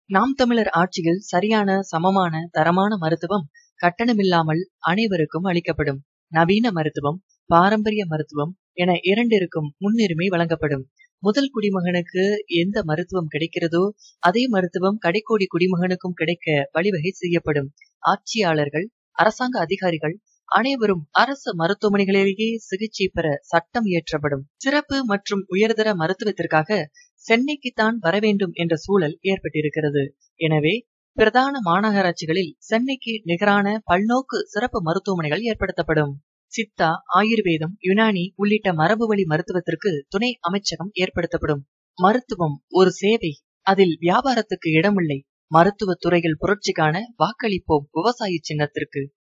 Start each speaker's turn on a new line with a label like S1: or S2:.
S1: நாம் தமிழர் ஆட்சியில் சரியான சமமான தரமான மருத்துவம் கட்டணமில்லாமல் அனைவருக்கும் அளிக்கப்படும் நவீன மருத்துவம் பாரம்பரிய மருத்துவம் என இரண்டிற்கும் முன்னுரிமை வழங்கப்படும் முதல் குடிமகனுக்கு எந்த மருத்துவம் கிடைக்கிறதோ அதே மருத்துவம் கடைக்கோடி குடிமகனுக்கும் கிடைக்க வழிவகை செய்யப்படும் ஆட்சியாளர்கள் அரசாங்க அதிகாரிகள் அனைவரும் அரசு மருத்துவமனைகளிலேயே சிகிச்சை பெற சட்டம் இயற்றப்படும் சிறப்பு மற்றும் உயர்தர மருத்துவத்திற்காக சென்னைக்குத்தான் வர வேண்டும் என்ற சூழல் ஏற்பட்டிருக்கிறது எனவே பிரதான மாநகராட்சிகளில் சென்னைக்கு நிகரான பல்நோக்கு சிறப்பு மருத்துவமனைகள் ஏற்படுத்தப்படும் சித்தா ஆயுர்வேதம் யுனானி உள்ளிட்ட மரபு வழி மருத்துவத்திற்கு துணை அமைச்சகம் ஏற்படுத்தப்படும் மருத்துவம் ஒரு சேவை அதில் வியாபாரத்துக்கு இடமில்லை மருத்துவ துறையில் புரட்சி காண வாக்களிப்போம் விவசாய சின்னத்திற்கு